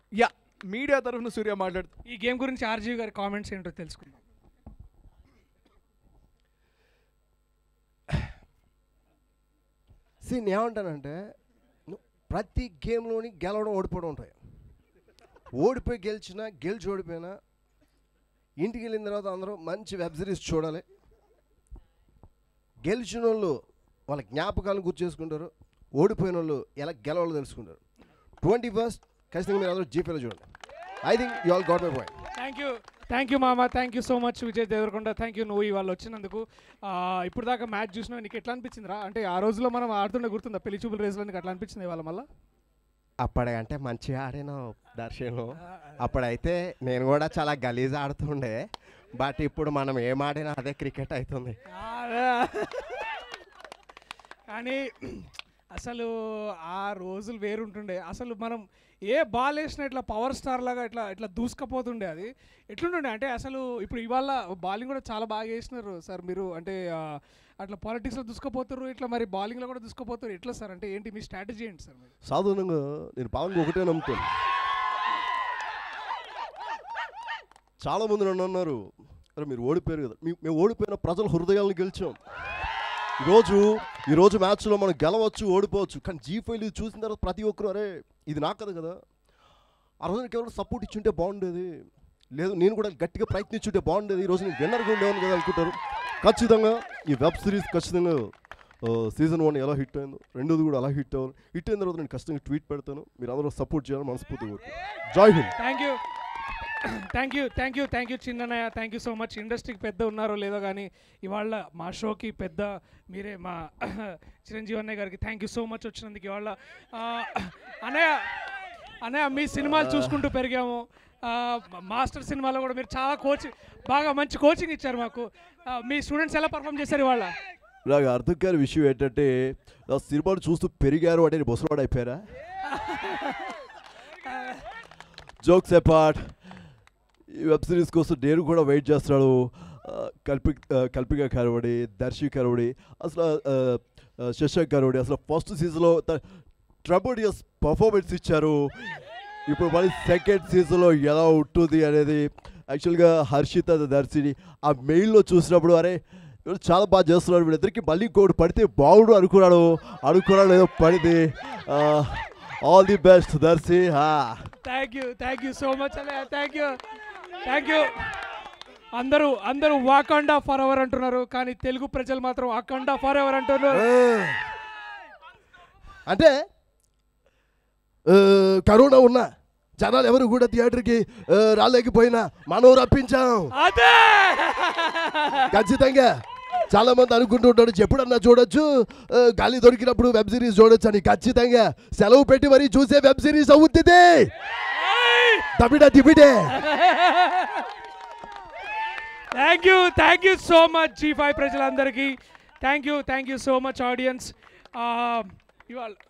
yeah media తరఫున సూర్య మాట్లాడుతూ ఈ గేమ్ గురించి ఆర్జీవి గారి కామెంట్స్ ఏంటో తెలుసుకుందాం సి నేను ఏమంటానంటే ను- ప్రతి గేమ్లోని గెలవడం ఓడిపోవడం ఉంటాయి ఓడిపోయి గెలిచినా గెలిచి ఓడిపోయినా ఇంటికి వెళ్ళిన తర్వాత అందరూ మంచి వెబ్ సిరీస్ చూడాలి గెలిచిన వాళ్ళు వాళ్ళ జ్ఞాపకాలను గుర్తు చేసుకుంటారు ఓడిపోయిన వాళ్ళు ఎలా గెలవాలో తెలుసుకుంటారు ట్వంటీ ఫస్ట్ ఖచ్చితంగా మీరు అందరూ జీపీలో చూడండి I think you all got my point thank you thank you మామ thank you so much Vijay Deverakonda thank you నువ్వు ఇవాళ వచ్చినందుకు ఆ, ఇప్పుడు దాకా మ్యాచ్ చూసినా నీకు ఎట్లా అనిపించిందిరా అంటే ఆ రోజులో మనం ఆడుతుండే గుర్తుందా పెళ్లి చూపుల రేసులో నీకు అట్లా అనిపించింది ఇవాళ మళ్ళీ అప్పటికంటే మంచిగా ఆడాను దర్శనం అప్పుడైతే నేను కూడా చాలా గలీజ్ ఆడుతుండే బట్ ఇప్పుడు మనం ఏం ఆడినా అదే క్రికెట్ అవుతుంది కానీ అసలు ఆ రోజులు వేరుంటుండే అసలు మనం ఏ బాల్ వేసినా ఇట్లా పవర్ స్టార్ లాగా ఇట్లా ఇట్లా దూసుకపోతుండే అది ఎట్లుంటుండే అంటే అసలు ఇప్పుడు ఇవాళ బాలింగ్ కూడా చాలా బాగా వేసినారు సార్ మీరు అంటే ఆ, అట్లా పాలిటిక్స్లో దూసుకుపోతారు ఇట్లా మరి బౌలింగ్లో కూడా దూసుకుపోతారు ఎట్లా సార్ అంటే ఏంటి మీ స్ట్రాటజీ ఏంటి సార్ మీరు సాధారణంగా నేను పావంగా ఒకటే నమ్ముతాను చాలా మంది నన్ను అన్నారు అరే మీరు ఓడిపోయారు కదా మీ- మేము ఓడిపోయిన ప్రజల హృదయాలను గెలిచాం ఈరోజు ఈరోజు మ్యాచ్లో మనం గెలవచ్చు ఓడిపోవచ్చు కానీ జీ ఫైవ్ ఇది చూసిన తర్వాత ప్రతి ఒక్కరు అరే ఇది నా కదా కదా ఆ రోజు నాకు ఎవరైనా సపోర్ట్ ఇచ్చుంటే బాగుండేది లేదు నేను కూడా గట్టిగా ప్రయత్నించుంటే బాగుండేది ఈరోజు నేను విన్నర్గా ఉండేవాను కదా అనుకుంటారు ఖచ్చితంగా ఈ వెబ్ సిరీస్ ఖచ్చితంగా సీజన్ వన్ ఎలా హిట్ అయిందో రెండోది కూడా అలా హిట్ అవ్వాలి హిట్ అయిన తర్వాత నేను ఖచ్చితంగా ట్వీట్ పెడతాను మీరు అందరూ సపోర్ట్ చేయాలని మనస్ఫూర్తిగా కోరుకుంటున్నాను Jai Hind thank you thank you thank you thank you చిన్ననయ్య థ్యాంక్ యూ సో మచ్ ఇండస్ట్రీకి పెద్ద ఉన్నారో లేదో కానీ ఇవాళ మా షోకి పెద్ద మీరే మా చిరంజీవి అన్నయ్య గారికి థ్యాంక్ యూ సో మచ్ వచ్చినందుకు ఇవాళ ఆ, అన్నయ్య అన్నయ్య మీ సినిమాలు చూసుకుంటూ పెరిగాము ఆ, మాస్టర్ సినిమాలో కూడా మీరు చాలా కోచింగ్ బాగా మంచి కోచింగ్ ఇచ్చారు మాకు ఆ, మీ స్టూడెంట్స్ ఎలా పర్ఫామ్ చేశారు ఇవాళ నాకు అర్థం కాని విషయం ఏంటంటే నా సినిమాలు చూస్తూ పెరిగారు అంటే నేను ముసలివాడు అయిపోయారా జోక్స్ అపార్ట్ ఈ వెబ్ సిరీస్ కోసం నేను కూడా వెయిట్ చేస్తున్నాడు ఆ, కల్పి ఆ, కల్పిక కరవడి దర్శి కరవడి అసలు ఆ, ఆ, శశాంక్ కరవడి అసలు ఫస్ట్ సీజన్లో ట్రబుడియస్ పర్ఫార్మెన్స్ ఇచ్చారు ఇప్పుడు మళ్ళీ సెకండ్ సీజన్లో ఎలా ఉంటుంది అనేది యాక్చువల్గా హర్షిత దర్శిని ఆ మెయిల్లో చూసినప్పుడు అరే వీళ్ళు చాలా బాగా చేస్తున్నారు వీళ్ళిద్దరికి మళ్ళీ ఇంకోటి పడితే బాగుండు అనుకున్నాడు అనుకున్నాడు ఏదో పడింది ఆల్ ది బెస్ట్ దర్శి హా thank you thank you so much అన్నయ్య థ్యాంక్ యూ థ్యాంక్ యూ అందరూ అందరూ వాకండా ఫర్ ఎవర్ అంటున్నారు కానీ తెలుగు ప్రజలు మాత్రం అకండా ఫర్ ఎవర్ అంటున్నారు అంటే ఆ, కరోనా ఉన్నా జనాలు ఎవరు కూడా థియేటర్కి ఆ, రాలేకపోయినా మనం రప్పించాం అదే ఖచ్చితంగా చాలా మంది అనుకుంటుంటాడు ఎప్పుడన్నా చూడొచ్చు ఆ, గాలి దొరికినప్పుడు వెబ్ సిరీస్ చూడొచ్చు అని ఖచ్చితంగా సెలవు పెట్టి మరీ చూసే వెబ్ సిరీస్ అవుతుంది తమిడ తిమిడే thank you thank you so much Zee five ప్రజలందరికీ thank you thank you so much audience ఇవాళ